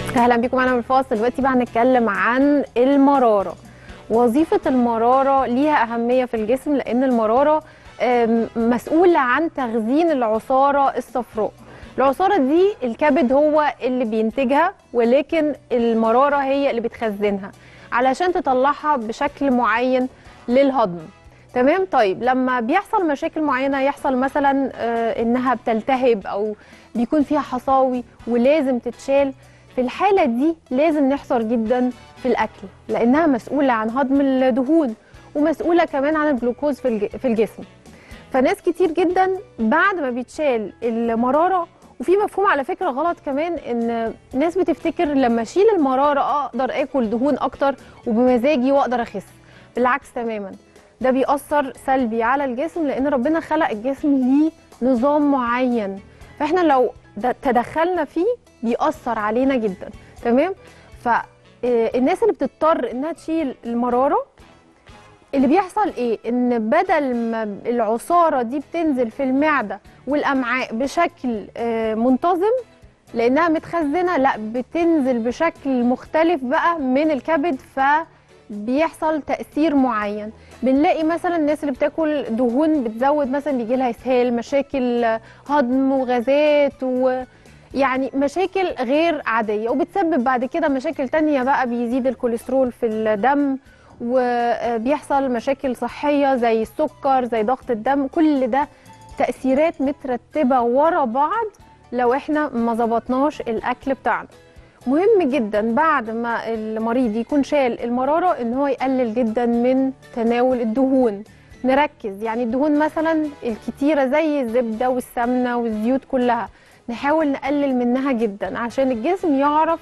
اهلا بيكم معانا من الفاصل دلوقتي بقى هنتكلم عن المراره وظيفه المراره ليها اهميه في الجسم لان المراره آم، مسؤوله عن تخزين العصاره الصفراء العصاره دي الكبد هو اللي بينتجها ولكن المراره هي اللي بتخزنها علشان تطلعها بشكل معين للهضم تمام طيب لما بيحصل مشاكل معينه يحصل مثلا آه، انها بتلتهب او بيكون فيها حصاوي ولازم تتشال في الحاله دي لازم نحذر جدا في الاكل لانها مسؤوله عن هضم الدهون ومسؤوله كمان عن الجلوكوز في الج- في الجسم فناس كتير جدا بعد ما بيتشال المراره وفي مفهوم على فكره غلط كمان ان ناس بتفتكر لما اشيل المراره اقدر اكل دهون اكتر وبمزاجي واقدر اخس بالعكس تماما ده بيأثر سلبي على الجسم لان ربنا خلق الجسم ليه نظام معين فاحنا لو د- تدخلنا فيه بيأثر علينا جدا تمام فالناس اللي بتضطر انها تشيل المراره اللي بيحصل ايه ان بدل ما العصاره دي بتنزل في المعده والامعاء بشكل آه، منتظم لانها متخزنه لا بتنزل بشكل مختلف بقى من الكبد فبيحصل تاثير معين بنلاقي مثلا الناس اللي بتاكل دهون بتزود مثلا بيجي لها اسهال مشاكل هضم وغازات و يعني مشاكل غير عادية وبتسبب بعد كده مشاكل تانية بقى بيزيد الكوليسترول في الدم وبيحصل مشاكل صحية زي السكر زي ضغط الدم كل ده تأثيرات مترتبة ورا بعض لو احنا ما ظبطناش الأكل بتاعنا مهم جدا بعد ما المريض يكون شال المرارة ان هو يقلل جدا من تناول الدهون نركز يعني الدهون مثلا الكتيرة زي الزبدة والسمنة والزيوت كلها نحاول نقلل منها جدا عشان الجسم يعرف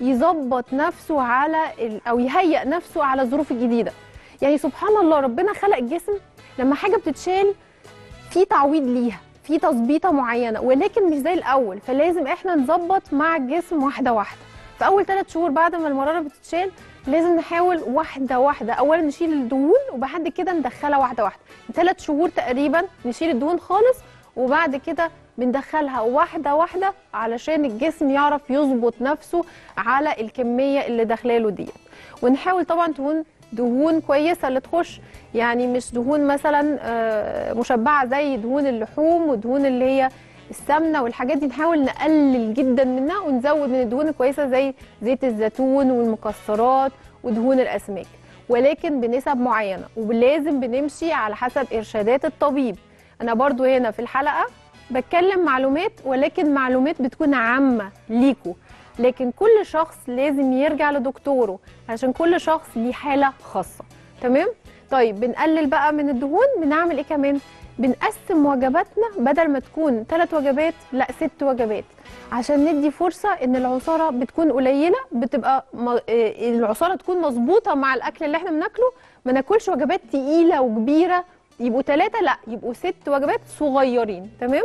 يظبط نفسه على ال... او يهيئ نفسه على الظروف الجديده يعني سبحان الله ربنا خلق الجسم لما حاجه بتتشال في تعويض ليها في تظبيطه معينه ولكن مش زي الاول فلازم احنا نظبط مع الجسم واحده واحده في اول ثلاث شهور بعد ما المراره بتتشال لازم نحاول واحده واحده اولا نشيل الدهون وبعد كده ندخلها واحده واحده ثلاث شهور تقريبا نشيل الدهون خالص وبعد كده بندخلها واحده واحده علشان الجسم يعرف يظبط نفسه على الكميه اللي داخلاله ديت ونحاول طبعا تكون دهون كويسه اللي تخش يعني مش دهون مثلا آه، مشبعه زي دهون اللحوم ودهون اللي هي السمنه والحاجات دي نحاول نقلل جدا منها ونزود من الدهون الكويسه زي زيت الزيتون والمكسرات ودهون الاسماك ولكن بنسب معينه ولازم بنمشي على حسب ارشادات الطبيب انا برضو هنا في الحلقه بتكلم معلومات ولكن معلومات بتكون عامه ليكوا لكن كل شخص لازم يرجع لدكتوره عشان كل شخص ليه حاله خاصه تمام طيب بنقلل بقى من الدهون بنعمل ايه كمان بنقسم وجباتنا بدل ما تكون ثلاث وجبات لا ست وجبات عشان ندي فرصه ان العصاره بتكون قليله بتبقى م... آه، العصاره تكون مظبوطه مع الاكل اللي احنا بناكله ما ناكلش وجبات تقيله وكبيره يبقوا ثلاثه لا يبقوا ست وجبات صغيرين تمام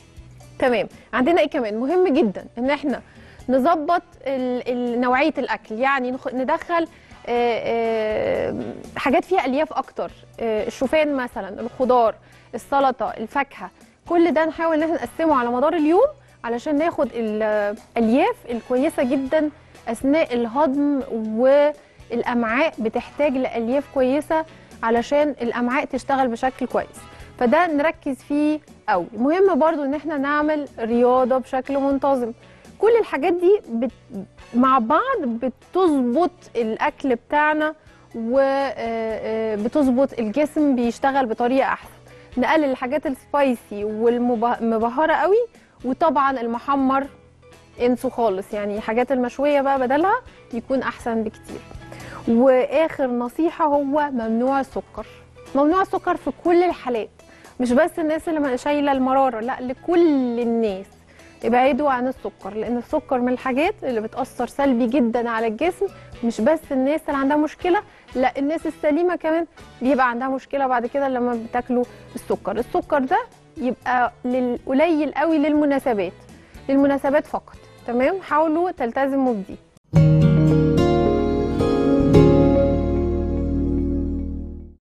تمام عندنا ايه كمان مهم جدا ان احنا نظبط ال- ال- نوعيه الاكل يعني نخ- ندخل آه، آه، حاجات فيها الياف اكتر آه، الشوفان مثلا الخضار السلطه الفاكهه كل ده نحاول ان احنا نقسمه على مدار اليوم علشان ناخد الالياف الكويسه جدا اثناء الهضم والامعاء بتحتاج لالياف كويسه علشان الامعاء تشتغل بشكل كويس فده نركز فيه قوي مهم برضو ان احنا نعمل رياضه بشكل منتظم كل الحاجات دي بت... مع بعض بتظبط الاكل بتاعنا وبتظبط الجسم بيشتغل بطريقه احسن نقلل الحاجات السبايسي والمبهره قوي وطبعا المحمر انسوا خالص يعني الحاجات المشويه بقى بدلها يكون احسن بكتير واخر نصيحه هو ممنوع السكر ممنوع السكر في كل الحالات مش بس الناس اللي شايله المراره لا لكل الناس ابعدوا عن السكر لان السكر من الحاجات اللي بتاثر سلبي جدا على الجسم مش بس الناس اللي عندها مشكله لا الناس السليمه كمان بيبقى عندها مشكله بعد كده لما بتاكلوا السكر السكر ده يبقى لل- قليل قوي للمناسبات للمناسبات فقط تمام حاولوا تلتزموا بدي